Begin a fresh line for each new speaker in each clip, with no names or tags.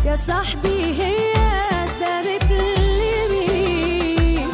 يا صاحبي هي ده بتلمي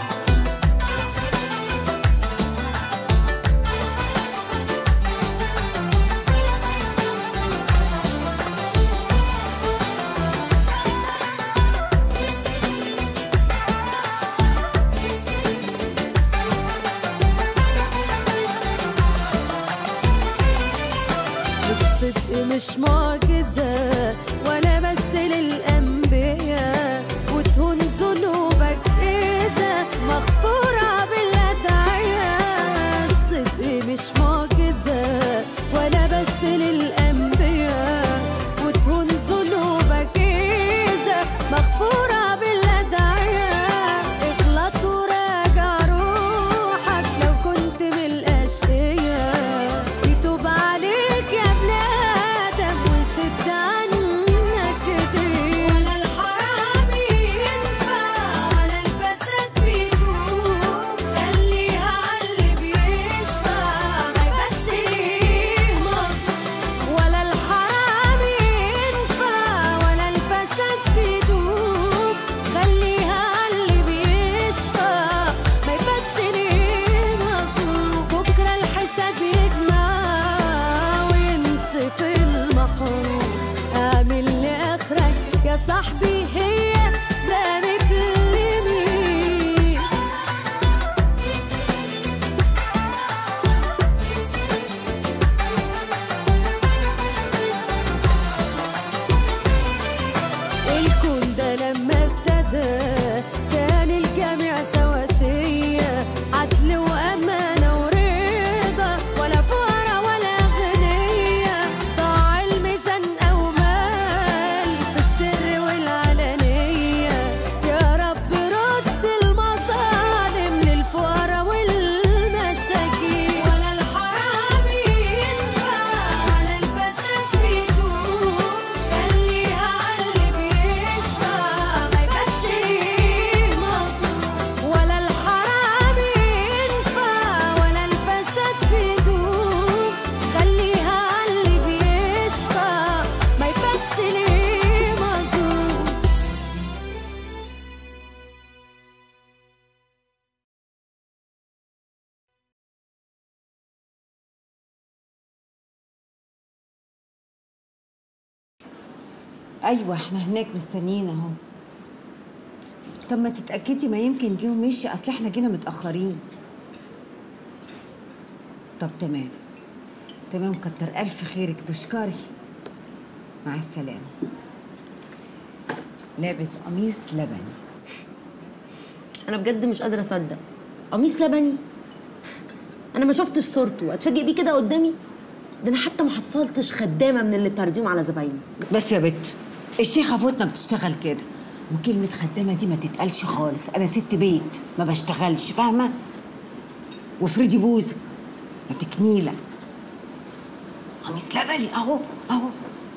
الصدق مش معجزة ولا بس للأنبياء وتهون ذنوبك إذا مغفورة بالأدعياء الصدق مش معجزة ولا بس للأنبياء وتهون ذنوبك إذا مغفورة بالأدعياء اغلط وراجع روحك لو كنت من الأشقياء يتوب عليك يا ابن آدم وسد عنك ايديك ولا الحرام ينفع ولا الفساد بيدوم خليها عاللي بيشفع ما يبانش ليه مظلوم ولا الحرام ينفع ولا الفساد بيدوم خليها عاللي بيشفع ما يبانش ليه مظلوم بكره الحساب يجمع وينصف المحروم اعمل لاخرك يا صاحبي هي ده متلمي الكون ده لما ابتدى كان الجميع سواسية عدل وأمانة ورضا ولا فقراء ولا أغنياء ضاع الميزان أو مال في السر والعلانية يا رب رد المظالم للفقراء والمساكين ولا الحرام ينفع ولا الفساد بيدوم خليها عاللي بيشفع ما يبانش ليه مظلوم ولا الحرام ينفع ولا الفساد بيدوم خليها عاللي بيشفع ما يبانش ليه مظلوم
ايوه احنا هناك مستنيين اهو طب ما تتاكدي ما يمكن جه ومشي اصل احنا جينا متاخرين طب تمام تمام كتر الف خيرك تشكري مع السلامه لابس قميص لبني
انا بجد مش قادره اصدق قميص لبني انا ما شفتش صورته اتفاجئ بيه كده قدامي ده انا حتى ما حصلتش خدامه من اللي بتعرضيهم على زبايني
بس يا بت الشيخه فوتنا بتشتغل كده وكلمة خدامة دي ما تتقالش خالص أنا ست بيت ما بشتغلش فاهمة وافرضي بوزك يا تكنيلة قميص لبني أهو أهو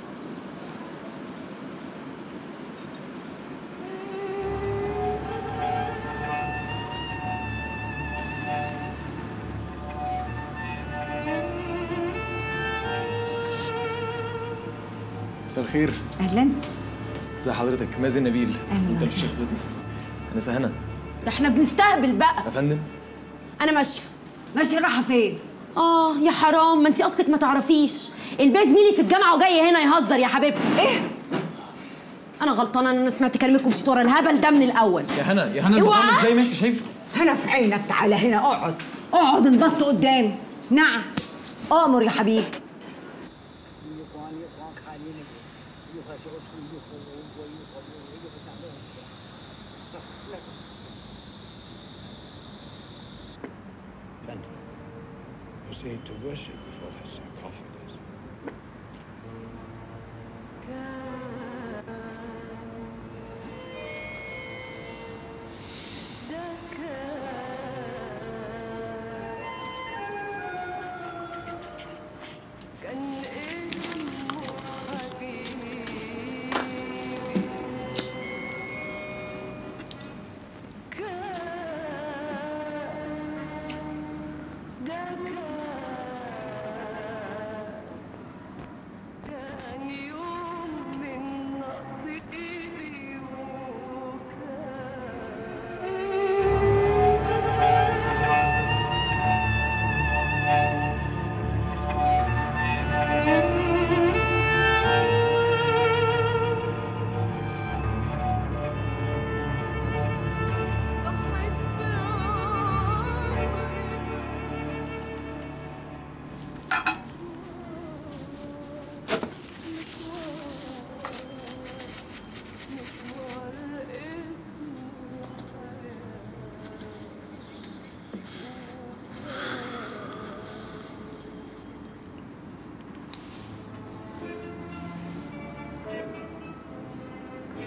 مساء الخير
أهلا
ازي حضرتك مازن نبيل
أهلاً
انت
وسهلاً.
مش شايفتني انا سهنا
ده احنا بنستهبل بقى
يا فندم
انا ماشيه
ماشي رايحة فين؟
اه يا حرام ما انت اصلك ما تعرفيش الباقي زميلي في الجامعه وجاي هنا يهزر يا حبيبتي ايه انا غلطانه ان انا سمعت كلامك ومشيت ورا الهبل ده من الاول
يا هنا يا هنا
اوعى.
المطعم زي ما انت شايفه
هنا في عينك تعالى هنا اقعد اقعد انبط قدامي نعم امر يا حبيبي
Proceed to worship before her sarcophagus.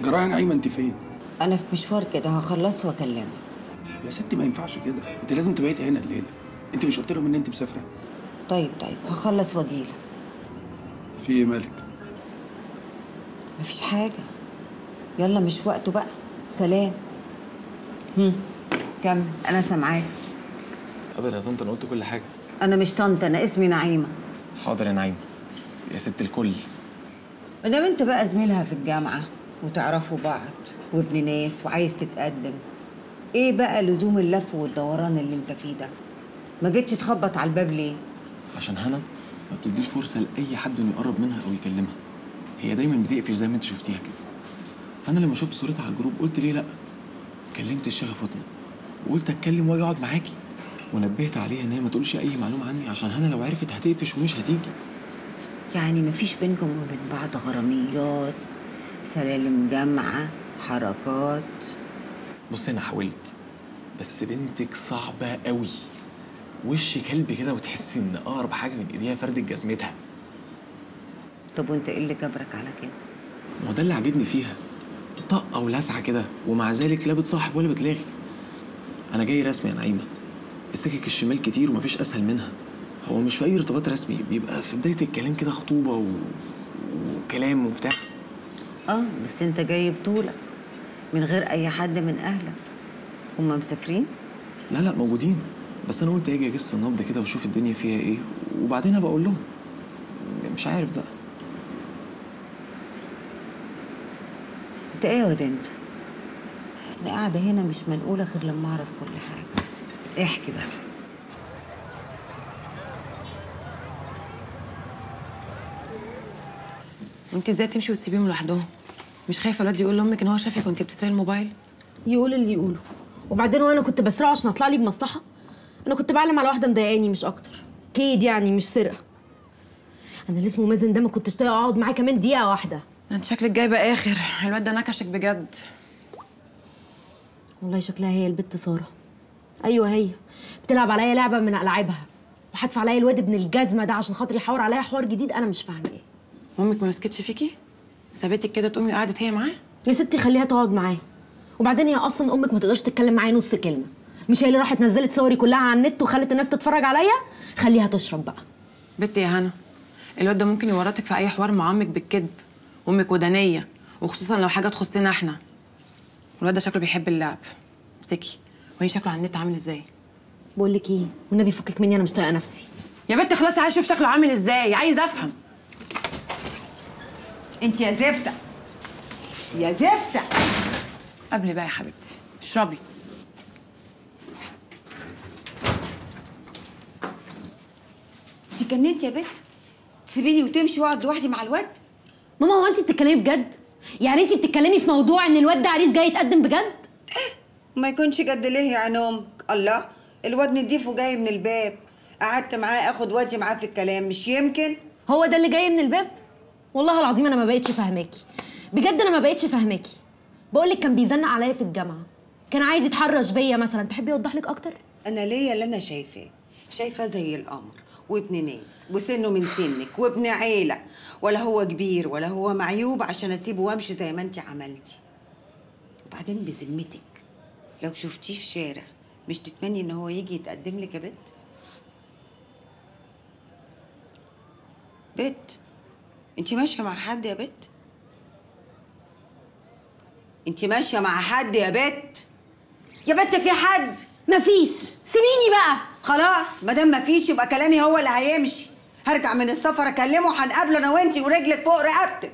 جرايه نعيمه انت فين
انا في مشوار كده هخلصه واكلمك
يا ستي ما ينفعش كده انت لازم تبقيتي هنا الليله انت مش قلت لهم ان انت مسافره
طيب طيب هخلص واجيلك
في ايه مالك
مفيش حاجه يلا مش وقته بقى سلام هم كمل انا سامعاك
ابدا يا طنط انا قلت كل حاجه
انا مش طنط انا اسمي نعيمه
حاضر يا نعيم يا ست الكل
ما دام انت بقى زميلها في الجامعه وتعرفوا بعض وابن ناس وعايز تتقدم ايه بقى لزوم اللف والدوران اللي انت فيه ده ما جيتش تخبط على الباب ليه
عشان هنا ما بتديش فرصه لاي حد انه يقرب منها او يكلمها هي دايما بتقفش زي ما انت شفتيها كده فانا لما شفت صورتها على الجروب قلت ليه لا كلمت الشيخه فاطمه وقلت اتكلم واجي اقعد معاكي ونبهت عليها ان هي ما تقولش اي معلومه عني عشان هنا لو عرفت هتقفش ومش هتيجي
يعني مفيش بينكم وبين بعض غراميات سلالم جامعه حركات
بص انا حاولت بس بنتك صعبه قوي وش كلب كده وتحسي ان اقرب حاجه من ايديها فردة جزمتها
طب وانت ايه اللي جبرك على كده
ما هو ده اللي عاجبني فيها طاقة ولسعة كده ومع ذلك لا بتصاحب ولا بتلاغي أنا جاي رسمي يا نعيمة السكك الشمال كتير ومفيش أسهل منها هو مش في أي ارتباط رسمي بيبقى في بداية الكلام كده خطوبة و... وكلام وبتاع
اه بس انت جاي بطولك من غير اي حد من اهلك هما مسافرين
لا لا موجودين بس أنا قلت أجي أجس النبض كده وأشوف الدنيا فيها إيه وبعدين أبقى أقول لهم مش عارف بقى
انت ايه يا واد انت انا قاعده هنا مش منقوله غير لما اعرف كل حاجه احكي بقى
وانت ازاي تمشي وتسيبيهم لوحدهم مش خايفه الواد يقول لامك ان هو شافك وانت بتسرقي الموبايل
يقول اللي يقوله وبعدين وانا كنت بسرقه عشان اطلع لي بمصلحه انا كنت بعلم على واحده مضايقاني مش اكتر كيد يعني مش سرقه انا اللي اسمه مازن ده ما كنتش طايقه اقعد معاه كمان دقيقه واحده
انت شكلك جايبه اخر الواد ده نكشك بجد
والله شكلها هي البت ساره ايوه هي بتلعب عليا لعبه من العابها وحدف عليا الواد ابن الجزمه ده عشان خاطر يحور عليا حوار جديد انا مش فاهمه ايه
مامك ما مسكتش فيكي سابتك كده تقومي قعدت هي معاه
يا ستي خليها تقعد معاه وبعدين هي اصلا امك ما تقدرش تتكلم معايا نص كلمه مش هي اللي راحت نزلت صوري كلها على النت وخلت الناس تتفرج عليا خليها تشرب بقى
بنت يا هنا الواد ده ممكن يورطك في اي حوار مع امك بالكذب امك ودانيه وخصوصا لو حاجه تخصنا احنا الواد ده شكله بيحب اللعب امسكي وهي شكله على النت عامل ازاي
بقول لك ايه والنبي فكك مني انا مش طايقه نفسي
يا بنت خلاص عايز اشوف شكله عامل ازاي عايز افهم
انت يا زفته يا زفته
قبل بقى يا حبيبتي اشربي
انت جننت يا بنت تسيبيني وتمشي واقعد لوحدي مع الواد
ماما هو انت بتتكلمي بجد يعني انت بتتكلمي في موضوع ان الواد ده عريس جاي يتقدم بجد
ما يكونش جد ليه يا عين امك الله الواد نضيف وجاي من الباب قعدت معاه اخد وادي معاه في الكلام مش يمكن
هو ده اللي جاي من الباب والله العظيم انا ما بقتش فاهماكي بجد انا ما بقتش فاهماكي بقول لك كان بيزنق عليا في الجامعه كان عايز يتحرش بيا مثلا تحبي اوضح لك اكتر
انا ليا اللي انا شايفاه شايفاه زي القمر وابن ناس وسنه من سنك وابن عيله ولا هو كبير ولا هو معيوب عشان اسيبه وامشي زي ما انت عملتي وبعدين بذمتك لو شفتيه في شارع مش تتمني ان هو يجي يتقدم لك يا بت بت انت ماشيه مع حد يا بت انت ماشيه مع حد يا بت يا بت في حد
مفيش سيبيني بقى
خلاص ما دام مفيش يبقى كلامي هو اللي هيمشي هرجع من السفر اكلمه هنقابله انا وانتي ورجلك فوق رقبتك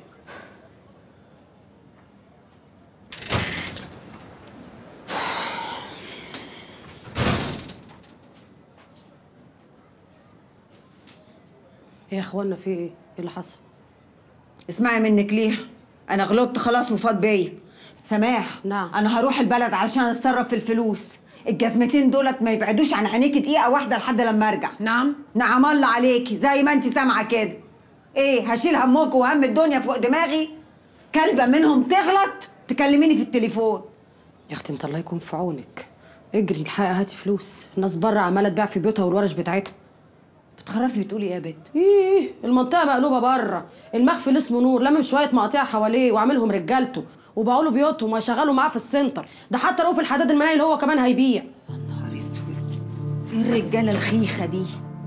ايه يا اخوانا في ايه؟ ايه اللي حصل؟
اسمعي منك ليها انا غلطت خلاص وفاض بيا سماح
نعم.
انا هروح البلد علشان اتصرف في الفلوس الجزمتين دولت ما يبعدوش عن عينيكي دقيقه واحده لحد لما ارجع
نعم
نعم الله عليكي زي ما انت سامعه كده ايه هشيل همك وهم الدنيا فوق دماغي كلبه منهم تغلط تكلميني في التليفون
يا اختي انت الله يكون في عونك اجري الحقي هاتي فلوس الناس بره عماله تبيع في بيوتها والورش بتاعتها
بتخرفي بتقولي ايه يا بنت
ايه المنطقه مقلوبه بره المخفي اللي اسمه نور لمم شويه مقاطيع حواليه وعاملهم رجالته وبقوا بيوتهم وهيشغلوا معاه في السنتر ده حتى رؤوف الحداد المنايل اللي هو كمان هيبيع
نهار اسود ايه الرجاله الخيخه دي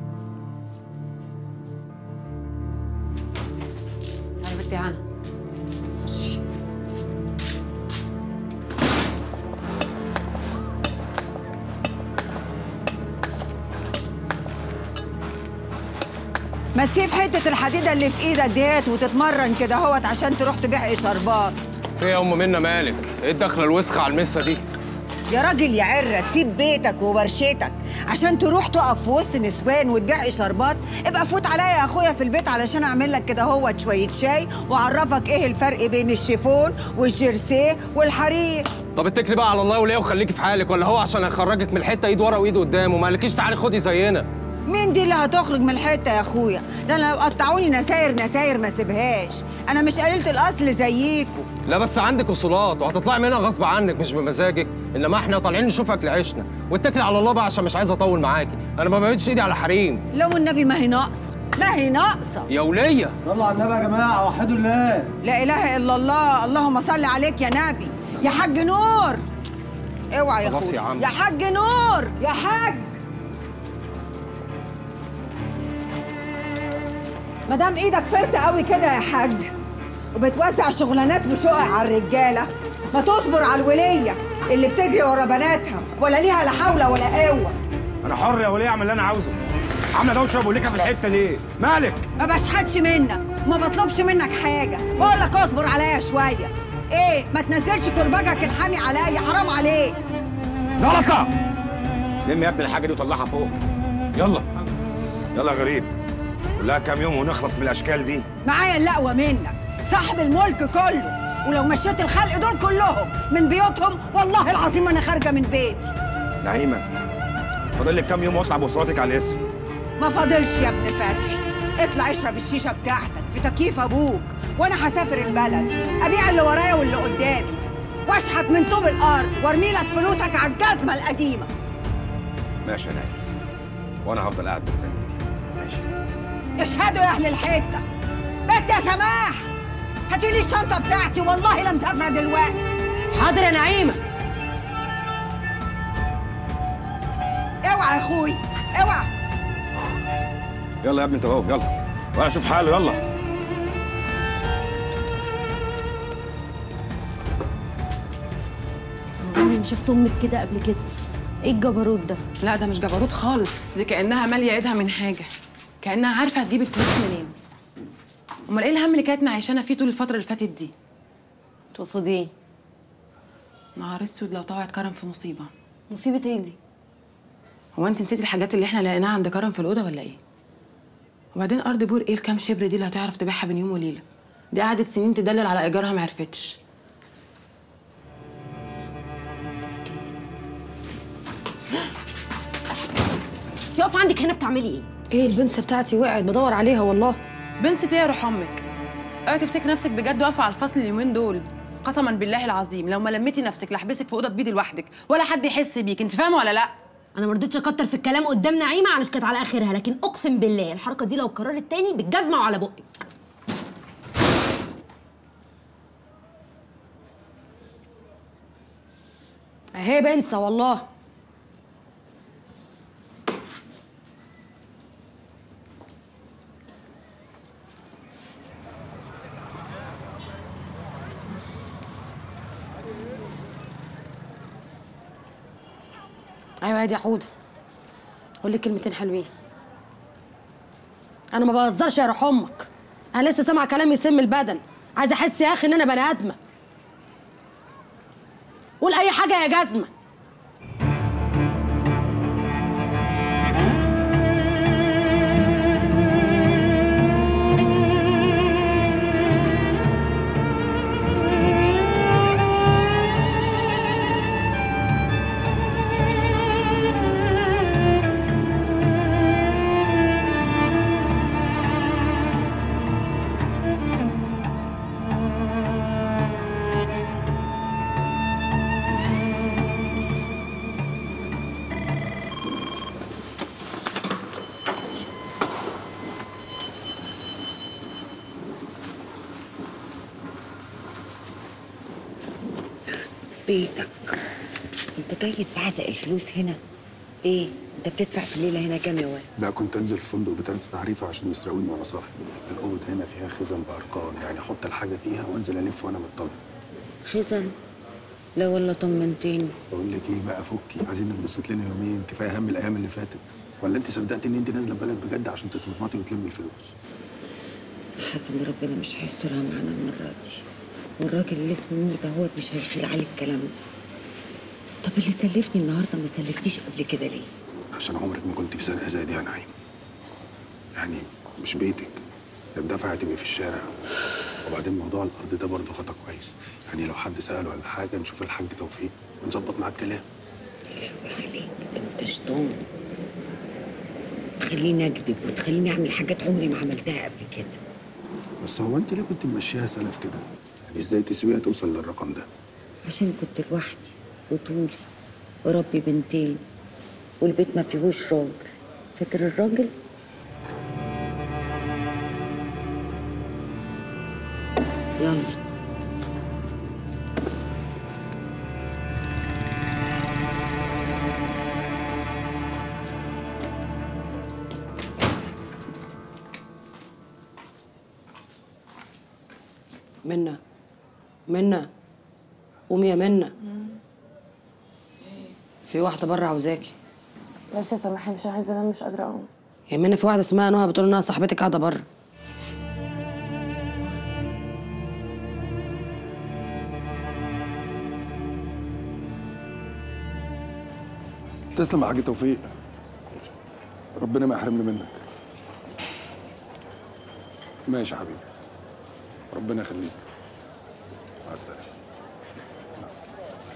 تعالي بنتي هنا
ما تسيب حته الحديده اللي في ايدك ديت وتتمرن كده اهوت عشان تروح تبيع اشاربات
ايه يا ام منى مالك؟ ايه الدخله الوسخه على المسه دي؟
يا راجل يا عرة تسيب بيتك وورشتك عشان تروح تقف في وسط نسوان وتبيع اشاربات ابقى فوت عليا يا اخويا في البيت علشان اعمل لك كده هوت شويه شاي واعرفك ايه الفرق بين الشيفون والجيرسيه والحرير
طب اتكلي بقى على الله وليه وخليكي في حالك ولا هو عشان هيخرجك من الحته ايد ورا وايد قدام وما قالكيش تعالي خدي زينا
مين دي اللي هتخرج من الحته يا اخويا ده انا لو قطعوني نساير نساير ما سيبهاش انا مش قليله الاصل زيكم
لا بس عندك وصولات وهتطلعي منها غصب عنك مش بمزاجك انما احنا طالعين نشوف اكل عيشنا واتكلي على الله بقى عشان مش عايز اطول معاكي انا ما بمدش ايدي على حريم
لو النبي ما هي ناقصه ما هي ناقصه
يا وليه
صلوا على النبي يا جماعه وحدوا الله
لا اله الا الله اللهم صل عليك يا نبي يا حاج نور اوعى يا
خلاص يا
اخويا
عم.
يا حاج نور يا حاج مدام ايدك فرطه قوي كده يا حاج وبتوزع شغلانات وشقق على الرجاله ما تصبر على الوليه اللي بتجري ورا بناتها ولا ليها لا حول ولا قوه
انا حر يا وليه اعمل اللي انا عاوزه عامله دوشه بوليكا في الحته ليه مالك
ما بشحتش منك وما بطلبش منك حاجه بقول لك اصبر عليا شويه ايه ما تنزلش كرباجك الحامي عليا حرام عليك
زلطه لم يا ابني الحاجه دي وطلعها فوق يلا يلا يا غريب كلها كام يوم ونخلص من الاشكال دي
معايا اللقوه منك صاحب الملك كله ولو مشيت الخلق دول كلهم من بيوتهم والله العظيم انا خارجه من بيتي
نعيمه فاضل لك كام يوم واطلع بوصلاتك على الاسم
ما فاضلش يا ابن فتحي اطلع اشرب الشيشه بتاعتك في تكييف ابوك وانا هسافر البلد ابيع اللي ورايا واللي قدامي واشحت من طوب الارض وارمي لك فلوسك على الجزمه القديمه
ماشي يا نعيم وانا هفضل قاعد مستنيك ماشي
اشهدوا يا اهل الحته بنت يا سماح هاتي لي الشنطه بتاعتي والله لا مسافره دلوقتي
حاضر يا نعيمه
اوعى يا اخوي اوعى
يلا يا ابني انت اهو يلا وانا اشوف حاله يلا
عمري ما شفت امك كده قبل كده ايه الجبروت ده
لا ده مش جبروت خالص دي كانها ماليه ايدها من حاجه كانها عارفه هتجيب الفلوس منين امال ايه الهم اللي كانت معيشانا فيه طول الفتره اللي فاتت دي
تقصدي ايه
نهار اسود لو طوعت كرم في مصيبه
مصيبه ايه دي
هو انت نسيتي الحاجات اللي احنا لقيناها عند كرم في الاوضه ولا ايه وبعدين ارض بور ايه الكام شبر دي اللي هتعرف تبيعها بين يوم وليله دي قعدت سنين تدلل على ايجارها ما عرفتش
انت واقفه عندك هنا بتعملي ايه
ايه البنسه بتاعتي وقعت بدور عليها والله
بنت ايه يا روح امك اوعي تفتكري نفسك بجد واقفه على الفصل اليومين دول قسما بالله العظيم لو ما لميتي نفسك لحبسك في اوضه بيض لوحدك ولا حد يحس بيك انت فاهمه ولا لا
انا ما رضيتش اكتر في الكلام قدام نعيمه علشان كانت على اخرها لكن اقسم بالله الحركه دي لو اتكررت تاني بالجزمه وعلى بقك
اهي بنسى والله ايوه يا دي يا حوده قول لي كلمتين حلوين انا ما بهزرش يا روح امك انا لسه سامعه كلام يسم البدن عايزه احس يا اخي ان انا بني ادمه قول اي حاجه يا جزمه
بيتك انت جاي تبعزق الفلوس هنا ايه انت بتدفع في الليله هنا كام يا واد
لا كنت انزل في فندق بتاع تعريفه عشان يسرقوني وانا صاحي الاوض هنا فيها خزن بارقام يعني احط الحاجه فيها وانزل الف وانا مطمن
خزن لا والله طمنتين
بقول لك ايه بقى فكي عايزين ننبسط لنا يومين كفايه هم الايام اللي فاتت ولا انت صدقت ان انت نازله بلد بجد عشان تتمطمطي وتلمي الفلوس
حاسه ان ربنا مش هيسترها معانا المره دي والراجل اللي اسمه نور ده هو مش هيخيل عليك الكلام ده طب اللي سلفني النهارده ما سلفتيش قبل كده ليه
عشان عمرك ما كنت في زنقه زي دي يا نعيم يعني مش بيتك الدفع هتبقي في الشارع وبعدين موضوع الارض ده برضه خطا كويس يعني لو حد سال ولا حاجه نشوف الحاج توفيق ونظبط معاه الكلام
لهوي عليك ده انت شيطان تخليني اكذب وتخليني اعمل حاجات عمري ما عملتها قبل كده
بس هو انت ليه كنت ممشيها سلف كده يعني ازاي تسويها توصل للرقم ده
عشان كنت لوحدي وطولي وربي بنتين والبيت ما فيهوش راجل فاكر الراجل يلا
منا منا قومي يا منا في واحدة بره عاوزاكي
بس يا سماحة مش عايزة انام مش قادرة اقوم
يا منا في واحدة اسمها نهى بتقول انها صاحبتك قاعدة بره
تسلم يا حاج توفيق ربنا ما يحرمني منك ماشي يا حبيبي ربنا يخليك مع السلامه مع السلامة.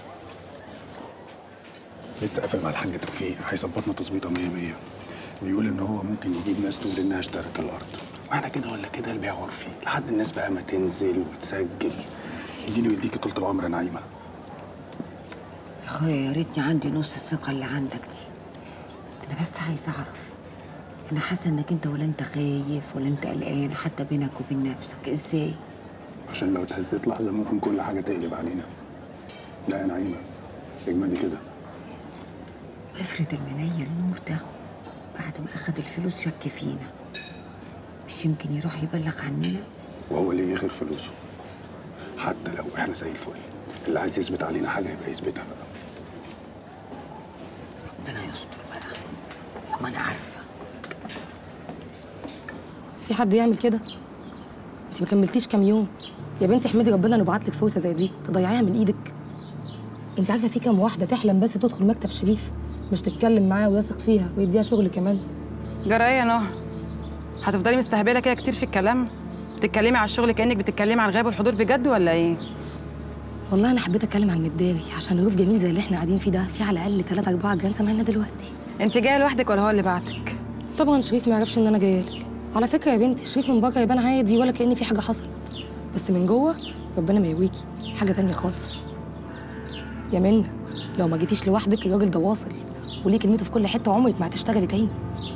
لسه قافل مع الحاج توفيق هيظبطنا تظبيطه 100 100 بيقول ان هو ممكن يجيب ناس تقول انها اشترت الارض واحنا كده ولا كده البيع عرفي لحد الناس بقى ما تنزل وتسجل يديني ويديكي طول العمر يا نعيمه
يا خير يا ريتني عندي نص الثقة اللي عندك دي أنا بس عايزة أعرف أنا حاسة إنك أنت ولا أنت خايف ولا أنت قلقان حتى بينك وبين نفسك إزاي؟
عشان لو اتهزيت لحظة ممكن كل حاجة تقلب علينا لا يا نعيمة اجمدي كده
افرض المنيل النور ده بعد ما أخد الفلوس شك فينا مش يمكن يروح يبلغ عننا؟
وهو ليه غير فلوسه حتى لو احنا زي الفل اللي عايز يثبت علينا حاجة يبقى يثبتها بقى
ربنا يستر بقى وما أنا عارفة
في حد يعمل كده انت ما كملتيش كام يوم يا بنتي احمدي ربنا انه بعت لك فرصه زي دي تضيعيها من ايدك انت عارفه في كام واحده تحلم بس تدخل مكتب شريف مش تتكلم معاه ويثق فيها ويديها شغل كمان
جرى ايه يا نهى هتفضلي مستهبله كده كتير في الكلام بتتكلمي على الشغل كانك بتتكلمي على الغياب والحضور بجد ولا ايه
والله انا حبيت اتكلم عن المداري عشان ظروف جميل زي اللي احنا قاعدين فيه ده في على الاقل 3 4 جيران سامعيننا دلوقتي
انت جايه لوحدك ولا هو اللي بعتك
طبعا شريف ما يعرفش ان انا جايه لك على فكره يا بنتي شريف من بره يبان عادي ولا كأن في حاجه حصلت بس من جوه ربنا ما يوريكي حاجه تانية خالص يا منى لو ما جيتيش لوحدك الراجل ده واصل وليه كلمته في كل حته عمرك ما هتشتغلي تاني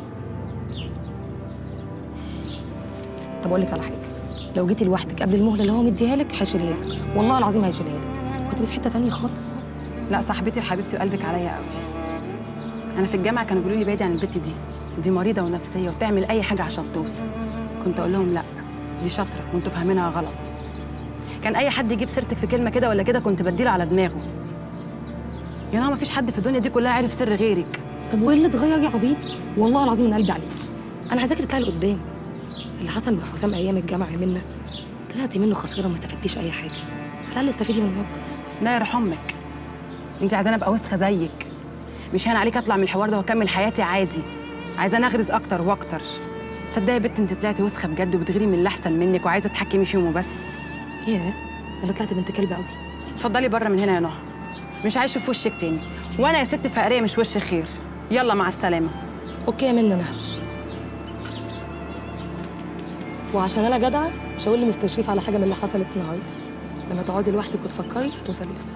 طب اقول لك على حاجه لو جيتي لوحدك قبل المهله اللي هو مديها لك هيشيلها لك والله العظيم هيشيلها لك وهتبقي في حته تانية خالص
لا صاحبتي وحبيبتي وقلبك عليا قوي انا في الجامعه كانوا بيقولوا لي بعيدي عن البت دي دي مريضه ونفسيه وبتعمل اي حاجه عشان توصل كنت اقول لهم لا دي شاطره وانتوا فاهمينها غلط كان اي حد يجيب سيرتك في كلمه كده ولا كده كنت بديله على دماغه يا نهار ما فيش حد في الدنيا دي كلها عارف سر غيرك
طب وايه اللي اتغير يا عبيط والله العظيم من قلبي عليكي انا عايزاكي تطلعي لقدام اللي حصل مع حسام ايام الجامعه يا منى طلعتي منه خساره وما استفدتيش اي حاجه على الاقل استفيدي من الموقف
لا يرحم امك انت عايزاني ابقى وسخه زيك مش هان عليك اطلع من الحوار ده واكمل حياتي عادي عايزاني اغرز اكتر واكتر تصدقي يا بنت انت طلعتي وسخه بجد وبتغيري من اللي احسن منك وعايزه تحكمي فيهم وبس
ياه انا طلعت بنت كلب قوي
اتفضلي بره من هنا يا نهى مش عايشه في وشك تاني وانا يا ست فقريه مش وش خير يلا مع السلامه
اوكي يا منى انا همشي وعشان انا جدعه مش هقول لمستر شريف على حاجه من اللي حصلت النهارده لما تقعدي لوحدك وتفكري هتوصلي للصح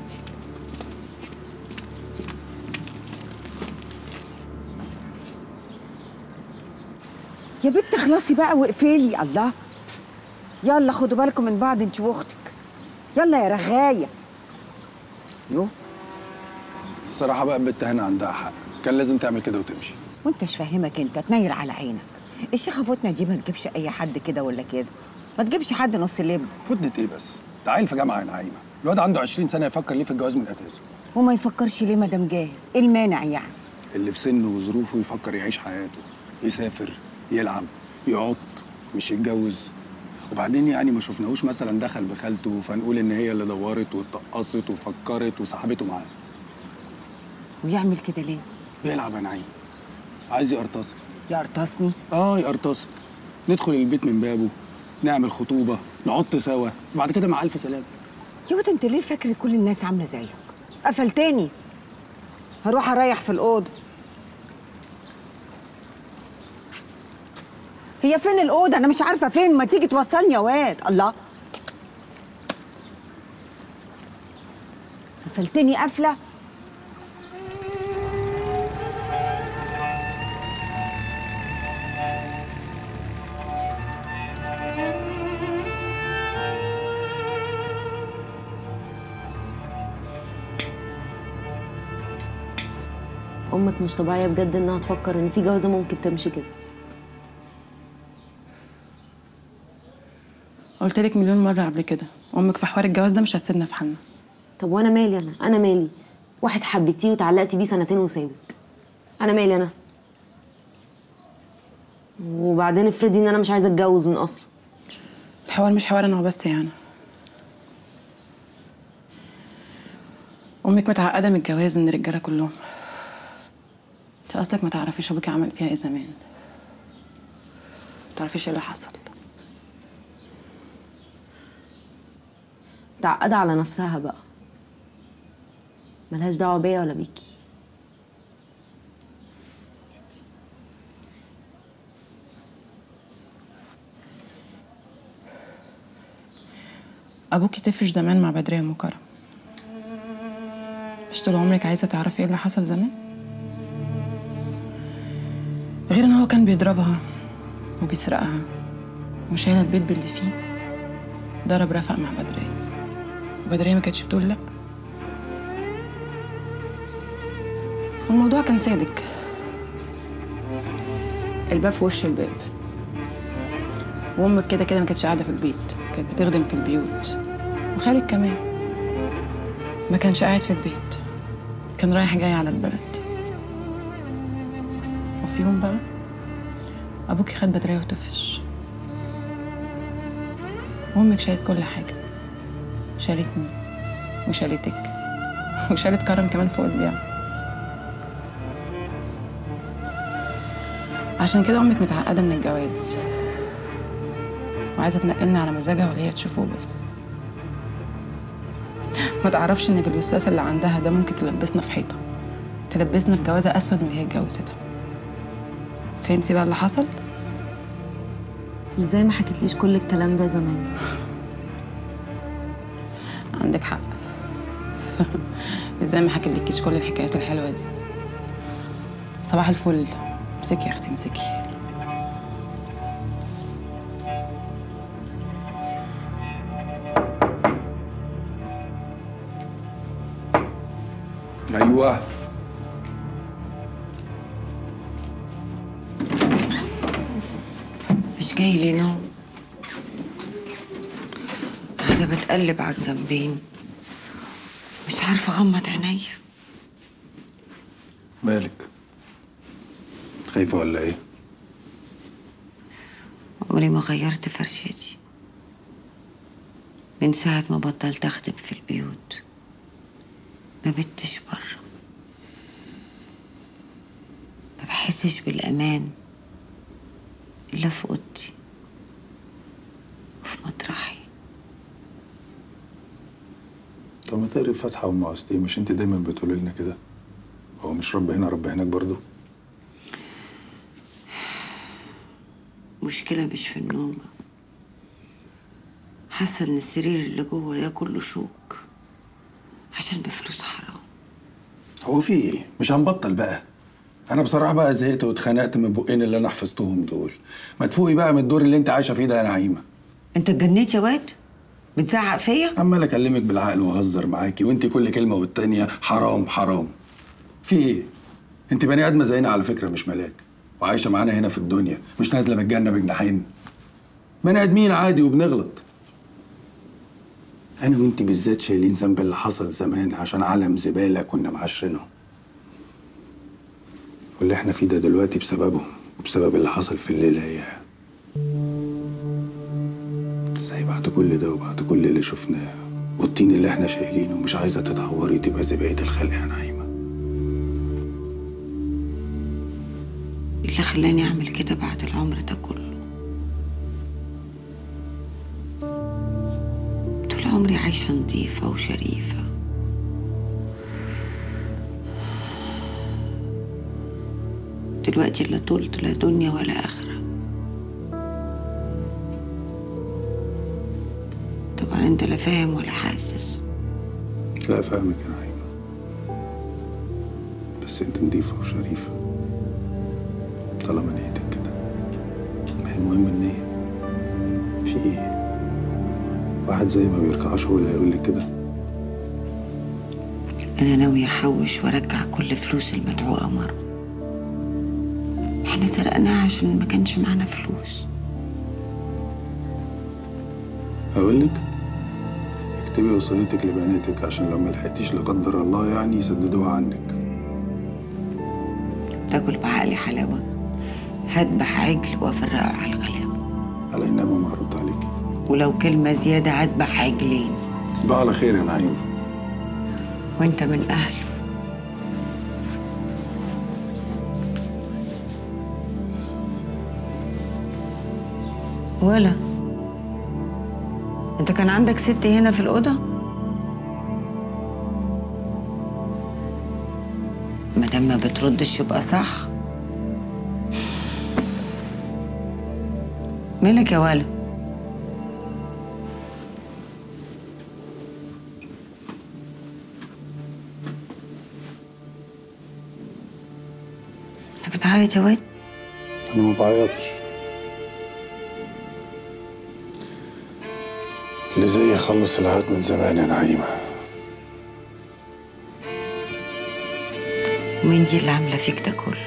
يا بنت اخلصي بقى واقفلي الله يلا خدوا بالكم من بعض انت واختك يلا يا رغايه يو
الصراحه بقى البت هنا عندها حق كان لازم تعمل كده وتمشي
وانتش فاهمك انت تنيل على عينك الشيخه فتنه دي ما تجيبش اي حد كده ولا كده ما تجيبش حد نص لب
فتنة ايه بس ده عيل في جامعه يا نعيمه الواد عنده 20 سنه يفكر ليه في الجواز من اساسه
وما يفكرش ليه ما دام جاهز ايه المانع يعني
اللي في سنه وظروفه يفكر يعيش حياته يسافر يلعب يعط مش يتجوز وبعدين يعني ما شفناهوش مثلا دخل بخالته فنقول ان هي اللي دورت واتقصت وفكرت وسحبته معاه
ويعمل كده ليه
بيلعب يا نعيم عايز يقرطصك
يقرطصني
اه يقرطصك ندخل البيت من بابه نعمل خطوبه نعط سوا وبعد كده مع الف سلامه
يا واد انت ليه فاكر كل الناس عامله زيك قفلتني هروح اريح في الاوضه هي فين الاوضه انا مش عارفه فين ما تيجي توصلني يا واد الله قفلتني قفله
امك مش طبيعيه بجد انها تفكر ان في جوازه ممكن تمشي كده
قلت لك مليون مره قبل كده امك في حوار الجواز ده مش هتسيبنا في حالنا
طب وانا مالي انا انا مالي واحد حبيتيه وتعلقتي بيه سنتين وسابك انا مالي انا وبعدين افرضي ان انا مش عايزه اتجوز من اصله
الحوار مش حوار انا وبس يعني امك متعقده من الجواز من الرجاله كلهم انت اصلك ما تعرفيش ابوكي عمل فيها ايه زمان ما تعرفيش ايه اللي حصل
متعقده على نفسها بقى ملهاش دعوه بيا ولا بيكي
ابوكي طفش زمان مع بدريه ام كرم مش طول عمرك عايزه تعرفي ايه اللي حصل زمان غير ان هو كان بيضربها وبيسرقها وشايله البيت باللي فيه ضرب رفق مع بدريه وبدريه ما كانتش بتقول لا والموضوع كان سالك الباب في وش الباب وامك كده كده ما كانتش قاعده في البيت كانت بتخدم في البيوت وخالد كمان ما كانش قاعد في البيت كان رايح جاي على البلد وفي يوم بقى ابوكي خد بدريه وطفش وامك شالت كل حاجه شالتني وشالتك وشالت كرم كمان فوق البيع عشان كده امك متعقده من الجواز وعايزه تنقلنا على مزاجها واللي هي تشوفه بس ما تعرفش ان بالوسواس اللي عندها ده ممكن تلبسنا في حيطه تلبسنا في جوازه اسود من اللي هي اتجوزتها فهمتي بقى اللي حصل
انت ازاي ما حكيتليش كل الكلام ده زمان
عندك حق ازاي ما حكيتلكيش كل الحكايات الحلوه دي صباح الفل امسكي يا اختي امسكي
ايوه
مش جاي لي نوم قاعدة بتقلب على الجنبين مش عارفة أغمض عينيا
مالك خايفه ولا ايه
عمري ما غيرت فرشتي من ساعة ما بطلت أخدم في البيوت ما بتش بره ما بحسش بالأمان إلا في أوضتي وفي مطرحي
طب ما تقري الفاتحه وام عصتي مش انت دايما بتقولي لنا كده هو مش رب هنا رب هناك برضه
مشكلة مش في النوم حاسة إن السرير اللي جوه ده كله شوك عشان بفلوس حرام
هو في ايه مش هنبطل بقى انا بصراحه بقى زهقت واتخنقت من البقين اللي انا حفظتهم دول ما تفوقي بقى من الدور اللي انت عايشه فيه ده يا نعيمه
أنت اتجنيت يا واد؟ بتزعق فيا
عمال اكلمك بالعقل واهزر معاكي وانت كل كلمه والتانيه حرام حرام في ايه انت بني ادمه زينا على فكره مش ملاك وعايشه معانا هنا في الدنيا مش نازله من الجنه بجناحين بني ادمين عادي وبنغلط انا وانت بالذات شايلين ذنب اللي حصل زمان عشان عالم زباله كنا معاشرينه واللي احنا فيه ده دلوقتي بسببهم وبسبب اللي حصل في الليله اياها ازاي بعد كل ده وبعد كل اللي شفناه والطين اللي احنا شايلينه مش عايزه تتهوري تبقى زي بقيه الخلق يا نعيمه
اللي خلاني اعمل كده بعد العمر ده كله طول عمري عايشه نظيفه وشريفه دلوقتي لا طولت لا دنيا ولا اخره طبعا انت لا فاهم ولا حاسس
لا فاهمك يا نعيمه بس انت نظيفه وشريفه طالما نيتك كده ما هي المهم النية في ايه واحد زي ما بيركعش هو اللي هيقول لك كده
انا ناويه احوش وارجع كل فلوس المدعوه مره احنا سرقناها عشان ما كانش معانا فلوس
اقول لك اكتبي وصيتك لبناتك عشان لو ما لحقتيش لا قدر الله يعني يسددوها عنك
تاكل بعقلي حلاوه هذبح عجل وافرقه على الغلابه
على انما ما هرد عليكي
ولو كلمه زياده هذبح عجلين
تصبح على خير يا نعيمه
وانت من اهله ولا انت كان عندك ست هنا في الاوضه ما دام ما بتردش يبقى صح مالك يا ولا انت بتعيط يا واد
انا ما بعيطش اللي زي خلص العهد من زمان يا نعيمه
ومين دي اللي عامله فيك ده كله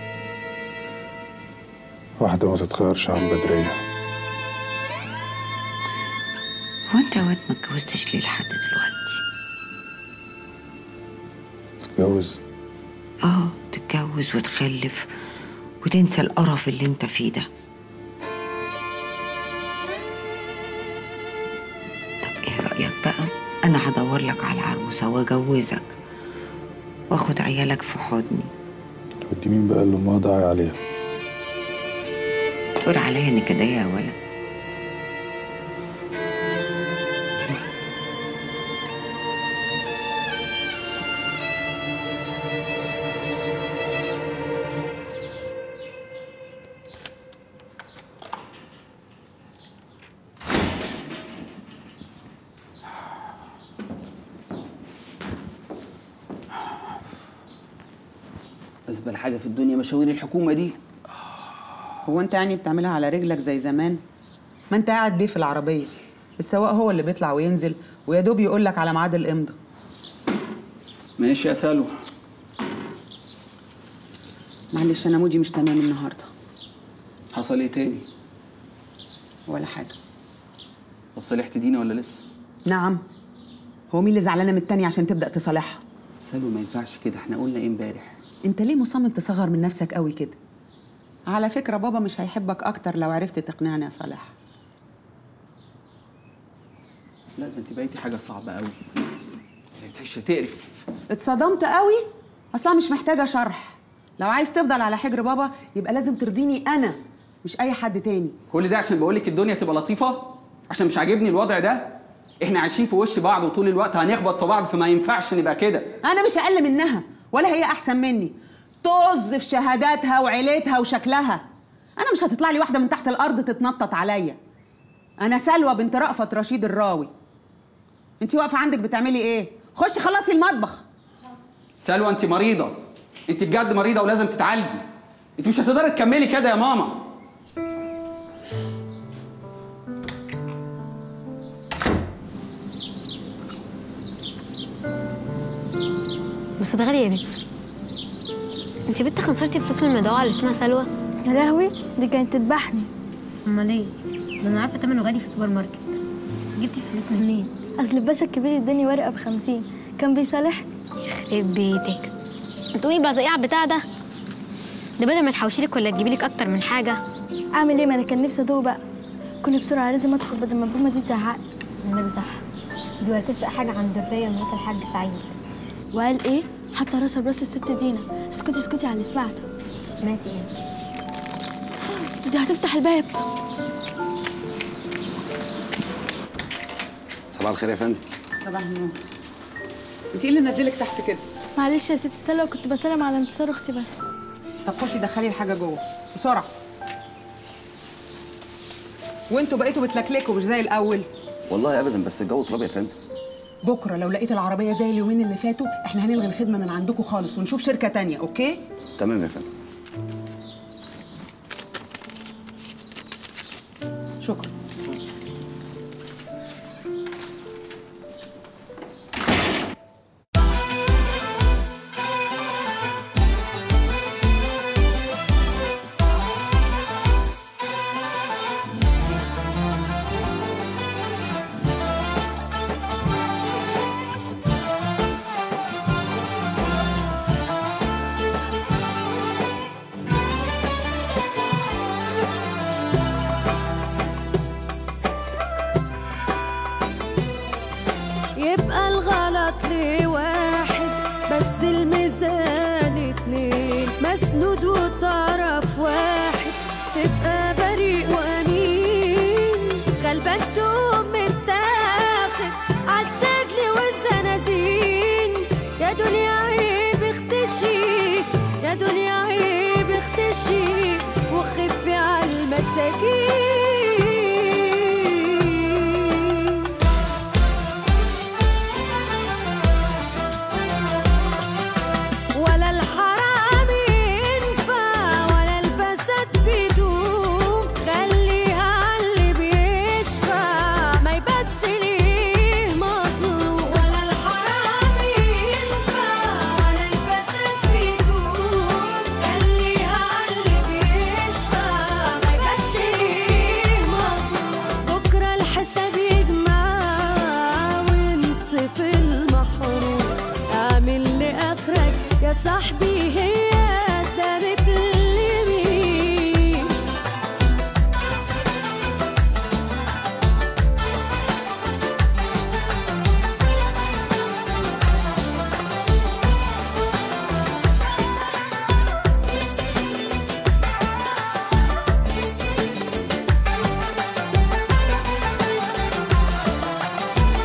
واحده ما تتخيرش عن بدريه
هو انت يا واد ما اتجوزتش ليه لحد دلوقتي
تتجوز
اه تتجوز وتخلف وتنسى القرف اللي انت فيه ده طب ايه رأيك بقى انا هدور لك على عروسة واجوزك واخد عيالك في حضني
ودي مين بقى اللي امها ضايع عليها
تقول عليا اني كده يا ولد
أزبل حاجة في الدنيا مشاوير الحكومة دي
هو انت يعني بتعملها على رجلك زي زمان ما انت قاعد بيه في العربيه السواق هو اللي بيطلع وينزل ويا دوب يقول لك على ميعاد الامضه
ماشي يا سلوى
معلش انا مودي مش تمام النهارده
حصل ايه تاني
ولا حاجه
طب صالحت دينا ولا لسه
نعم هو مين اللي زعلانه من التاني عشان تبدا تصالحها
سلوى ما ينفعش كده احنا قلنا ايه امبارح
انت ليه مصمم تصغر من نفسك قوي كده على فكره بابا مش هيحبك اكتر لو عرفت تقنعني يا صالح
لا ده انت بقيتي حاجة صعبة قوي تعيش تقرف
اتصدمت قوي اصلا مش محتاجه شرح لو عايز تفضل على حجر بابا يبقى لازم ترضيني انا مش اي حد تاني
كل ده عشان بقول لك الدنيا تبقى لطيفة عشان مش عاجبني الوضع ده احنا عايشين في وش بعض وطول الوقت هنخبط في بعض فما ينفعش نبقى كده
انا مش اقل منها ولا هي احسن مني طز في شهاداتها وعيلتها وشكلها انا مش هتطلع لي واحده من تحت الارض تتنطط عليا انا سلوى بنت رأفت رشيد الراوي انت واقفه عندك بتعملي ايه خشي خلصي المطبخ
سلوى انت مريضة انت بجد مريضة ولازم تتعالجي انت مش هتقدري تكملي كده يا ماما
بس ده غالي يا بنت انت بنت خنصرتي فلوس من المدعوة اللي اسمها سلوى
يا لهوي دي كانت تذبحني
امال ايه ده انا عارفه تمنه غالي في السوبر ماركت جبتي الفلوس منين
اصل الباشا الكبير اداني ورقه بخمسين كان بيصالحني
يخرب بيتك تقومي بقى زي على البتاع ده ده بدل ما تحوشي لك ولا تجيبي لك اكتر من حاجه
اعمل ايه ما انا كان نفسي ادوق بقى كنت بسرعه لازم ادخل بدل ما بومه دي تزعق
النبي صح دي ولا تفرق حاجه عن دريه مرات الحاج سعيد
وقال ايه حتى راسها براس الست دينا اسكتي اسكتي على اللي سمعته
سمعتي ايه
دي هتفتح الباب
صباح الخير يا فندم
صباح النور انت ايه اللي نزلك تحت كده
معلش يا ست سلوى كنت بسلم على انتصار اختي بس
طب خشي دخلي الحاجه جوه بسرعه وانتوا بقيتوا بتلكلكوا مش زي الاول
والله ابدا بس الجو تراب يا فندم
بكره لو لقيت العربيه زي اليومين اللي فاتوا احنا هنلغي الخدمه من عندكم خالص ونشوف شركه تانية اوكي
تمام يا فندم
شكرا
يبقى الغلط لواحد بس الميزان اتنين مسنود وطرف واحد تبقى بريء وامين غلبان تقوم متاخد عالسجن والزنازين يا دنيا عيب اختشي يا دنيا عيب اختشي وخفي عالمساجين ولا الحرام ينفع ولا الفساد بيدوم خليها عاللي بيشفع ما يبانش ليه مظلوم ولا الحرام ينفع ولا الفساد بيدوم خليها عاللي بيشفع ما يبانش ليه مظلوم بكره الحساب يجمع وانصف المحروم اعمل لاخرك يا صاحبي هي دامت اليمين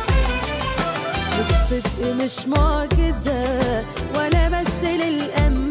الصدق مش معجزة ولا بس للأمان